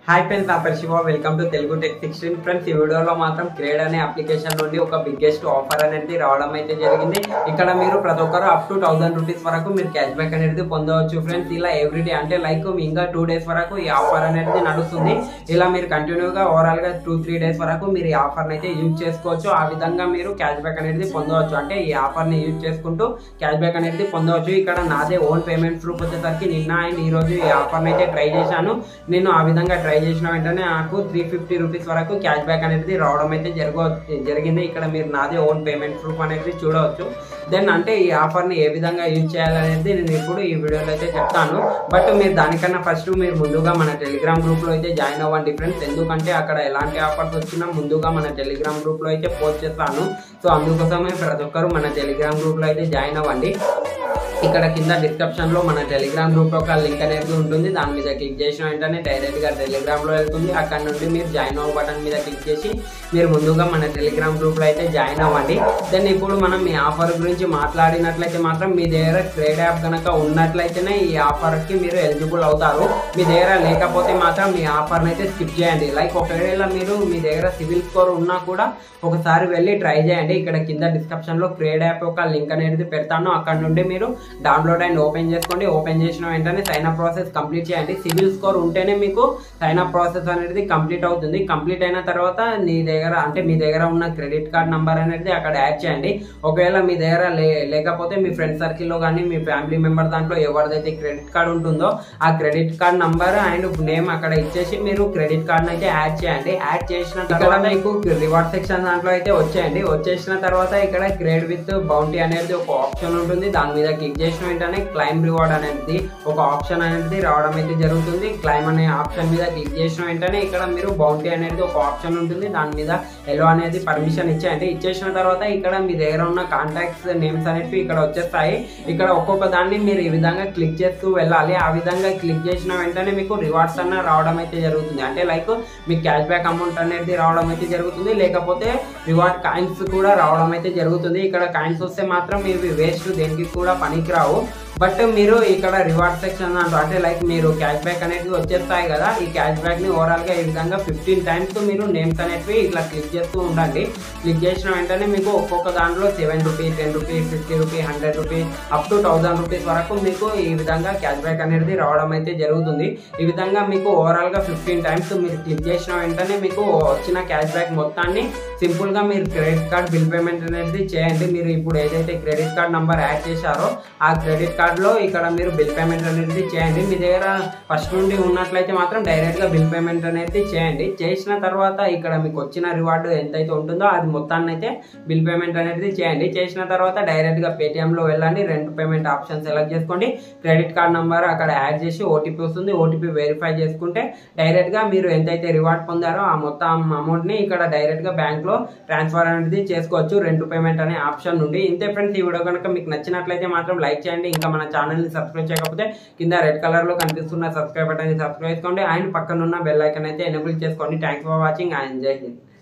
hi friends నా పేరు Shiva welcome to Telugu tech sixteen friends ఈ వీడియోలో మాత్రం క్రేడ్ అనే అప్లికేషన్ నుండి ఒక బిగ్గెస్ట్ ఆఫర్ అనేది రావడం అయితే జరిగింది ఇక్కడ మీరు ప్రతి ఒక్కరు అప్ టు థౌసండ్ రూపీస్ వరకు మీరు క్యాష్ బ్యాక్ అనేది పొందవచ్చు ఫ్రెండ్స్ ఇలా ఎవ్రీడే అంటే లైక్ ఇంకా టూ డేస్ వరకు ఈ ఆఫర్ అనేది నడుస్తుంది ఇలా మీరు కంటిన్యూగా ఓవరాల్ గా టూ త్రీ డేస్ వరకు మీరు ఈ ఆఫర్ అయితే యూజ్ చేసుకోవచ్చు ఆ విధంగా మీరు క్యాష్ బ్యాక్ అనేది పొందవచ్చు అంటే ఈ ఆఫర్ ని యూజ్ చేసుకుంటూ క్యాష్ బ్యాక్ అనేది పొందవచ్చు ఇక్కడ నాదే ఓన్ పేమెంట్ ప్రూఫ్ వచ్చేసరికి నిన్న అండ్ ఈ రోజు ఈ ఆఫర్ అయితే ట్రై చేశాను నేను ఆ విధంగా ట్రై చేసిన వెంటనే నాకు త్రీ ఫిఫ్టీ రూపీస్ వరకు క్యాష్ బ్యాక్ అనేది రావడం అయితే జరగ జరిగింది ఇక్కడ మీరు నాదే ఓన్ పేమెంట్ ప్రూఫ్ అనేది చూడవచ్చు దెన్ అంటే ఈ ఆఫర్ని ఏ విధంగా యూజ్ చేయాలనేది నేను ఇప్పుడు ఈ వీడియోలో అయితే చెప్తాను బట్ మీరు దానికన్నా ఫస్ట్ మీరు ముందుగా మన టెలిగ్రామ్ గ్రూప్లో అయితే జాయిన్ అవ్వండి ఫ్రెండ్స్ ఎందుకంటే అక్కడ ఎలాంటి ఆఫర్స్ వచ్చినా ముందుగా మన టెలిగ్రామ్ గ్రూప్లో అయితే పోస్ట్ చేస్తాను సో అందుకోసమే ప్రతి ఒక్కరు మన టెలిగ్రామ్ గ్రూప్లో అయితే జాయిన్ అవ్వండి ఇక్కడ కింద డిస్క్రిప్షన్ లో మన టెలిగ్రామ్ గ్రూప్ యొక్క లింక్ అనేది ఉంటుంది దాని మీద క్లిక్ చేసిన వెంటనే డైరెక్ట్ గా టెలిగ్రామ్ లో వెళ్తుంది అక్కడ నుండి మీరు జాయిన్ అవ్వ బటన్ మీద క్లిక్ చేసి మీరు ముందుగా మన టెలిగ్రామ్ గ్రూప్ లో అయితే జాయిన్ అవ్వండి దెన్ ఇప్పుడు మనం ఈ ఆఫర్ గురించి మాట్లాడినట్లయితే మాత్రం మీ దగ్గర ట్రేడ్ యాప్ కనుక ఉన్నట్లయితేనే ఈ ఆఫర్ కి మీరు ఎలిజిబుల్ అవుతారు మీ దగ్గర లేకపోతే మాత్రం మీ ఆఫర్ అయితే స్కిప్ చేయండి లైక్ ఒకవేళ మీరు మీ దగ్గర సివిల్ స్కోర్ ఉన్నా కూడా ఒకసారి వెళ్ళి ట్రై చేయండి ఇక్కడ కింద డిస్క్రిప్షన్ లో క్రేడ్ యాప్ యొక్క లింక్ అనేది పెడతాను అక్కడ నుండి మీరు డౌన్లోడ్ అండ్ ఓపెన్ చేసుకోండి ఓపెన్ చేసిన వెంటనే సైన్ అప్ ప్రాసెస్ కంప్లీట్ చేయండి సివిల్ స్కోర్ ఉంటేనే మీకు సైన్ అప్ ప్రాసెస్ అనేది కంప్లీట్ అవుతుంది కంప్లీట్ అయిన తర్వాత మీ దగ్గర అంటే మీ దగ్గర ఉన్న క్రెడిట్ కార్డ్ నంబర్ అనేది అక్కడ యాడ్ చేయండి ఒకవేళ మీ దగ్గర లే లేకపోతే మీ ఫ్రెండ్ సర్కిల్లో కానీ మీ ఫ్యామిలీ మెంబర్ దాంట్లో ఎవరిదైతే క్రెడిట్ కార్డ్ ఉంటుందో ఆ credit card number and name అక్కడ ఇచ్చేసి మీరు క్రెడిట్ కార్డ్ అయితే యాడ్ చేయండి యాడ్ చేసిన తర్వాత మీకు రివార్డ్ సెక్షన్ దాంట్లో అయితే వచ్చేయండి వచ్చేసిన తర్వాత ఇక్కడ క్రెడిట్ విత్ బౌంటీ అనేది ఒక ఆప్షన్ ఉంటుంది దాని మీద క్లిక్ చేసిన వెంటనే క్లైమ్ రివార్డ్ అనేది ఒక ఆప్షన్ అనేది రావడం అయితే జరుగుతుంది క్లైమ్ అనే ఆప్షన్ మీద క్లిక్ చేసిన వెంటనే ఇక్కడ మీరు బౌంటీ అనేది ఒక ఆప్షన్ ఉంటుంది దాని మీద ఎలో అనేది పర్మిషన్ ఇచ్చేయండి ఇచ్చేసిన తర్వాత ఇక్కడ మీ దగ్గర ఉన్న కాంటాక్ట్స్ నేమ్స్ అనేవి ఇక్కడ వచ్చేస్తాయి ఇక్కడ ఒక్కొక్క దాన్ని మీరు ఈ విధంగా క్లిక్ చేస్తూ వెళ్ళాలి ఆ విధంగా క్లిక్ చేసిన వెంటనే మీకు రివార్డ్స్ అన్న రావడం అయితే జరుగుతుంది అంటే లైక్ మీకు క్యాష్ బ్యాక్ అమౌంట్ అనేది రావడం అయితే జరుగుతుంది లేకపోతే రివార్డ్ కాయిన్స్ కూడా రావడం అయితే జరుగుతుంది ఇక్కడ కాయిన్స్ వస్తే మాత్రం ఇవి వేస్ట్ దేనికి కూడా పనికిరావు బట్ మీరు ఇక్కడ రివార్డ్ సెక్షన్ దాంట్లో అంటే లైక్ మీరు క్యాష్ బ్యాక్ అనేది వచ్చేస్తాయి కదా ఈ క్యాష్ బ్యాక్ ని ఓవరాల్ గా ఈ విధంగా ఫిఫ్టీన్ టైమ్స్ మీరు నేమ్స్ అనేవి ఇట్లా క్లిక్ చేస్తూ ఉండండి క్లిక్ చేసిన వెంటనే మీకు ఒక్కొక్క దాంట్లో seven rupees ten rupees fifty rupees hundred rupees up to thousand rupees వరకు మీకు ఈ విధంగా క్యాష్ బ్యాక్ అనేది రావడం అయితే జరుగుతుంది ఈ విధంగా మీకు ఓవరాల్ గా ఫిఫ్టీన్ టైమ్స్ మీరు క్లిక్ చేసిన వెంటనే మీకు వచ్చిన క్యాష్ బ్యాక్ మొత్తాన్ని సింపుల్ గా మీరు క్రెడిట్ కార్డ్ బిల్ పేమెంట్ అనేది చేయండి మీరు ఇప్పుడు ఏదైతే క్రెడిట్ కార్డ్ నంబర్ యాడ్ చేశారో ఆ క్రెడిట్ కార్డ్ లో ఇక్కడ మీరు బిల్ పేమెంట్ అనేది చేయండి మీ దగ్గర ఫస్ట్ నుండి ఉన్నట్లయితే మాత్రం డైరెక్ట్ గా బిల్ పేమెంట్ అనేది చేయండి చేసిన తర్వాత ఇక్కడ మీకు వచ్చిన రివార్డు ఎంతైతే ఉంటుందో అది మొత్తాన్ని అయితే బిల్ పేమెంట్ అనేది చేయండి చేసిన తర్వాత డైరెక్ట్ గా పేటిఎం లో వెళ్ళండి రెండు పేమెంట్ ఆప్షన్ సెలెక్ట్ చేసుకోండి క్రెడిట్ కార్డ్ నంబర్ అక్కడ యాడ్ చేసి ఓటీపీ వస్తుంది ఓటీపీ వెరిఫై చేసుకుంటే డైరెక్ట్ గా మీరు ఎంతైతే రివార్డ్ పొందారో ఆ మొత్తం అమౌంట్ ని ఇక్కడ డైరెక్ట్ గా బ్యాంక్ లో ట్రాన్స్ఫర్ అనేది చేసుకోవచ్చు రెండు పేమెంట్ అనే ఆప్షన్ నుండి ఇంతే ఫ్రెండ్స్ ఈ వీడియో కనుక మీకు నచ్చినట్లయితే మాత్రం లైక్ చేయండి ఇంకా మన ఛానల్ ని సబ్స్క్రైబ్ చేయకపోతే కింద రెడ్ కలర్ లో కనిపిస్తున్న సబ్స్క్రైబ్ బటన్ సబ్స్క్రైబ్ చేసుకోండి అండ్ పక్కన ఉన్న బెల్ ఐకన్ అయితే ఎనేబుల్ చేసుకోండి thanks for watching and Jai Hind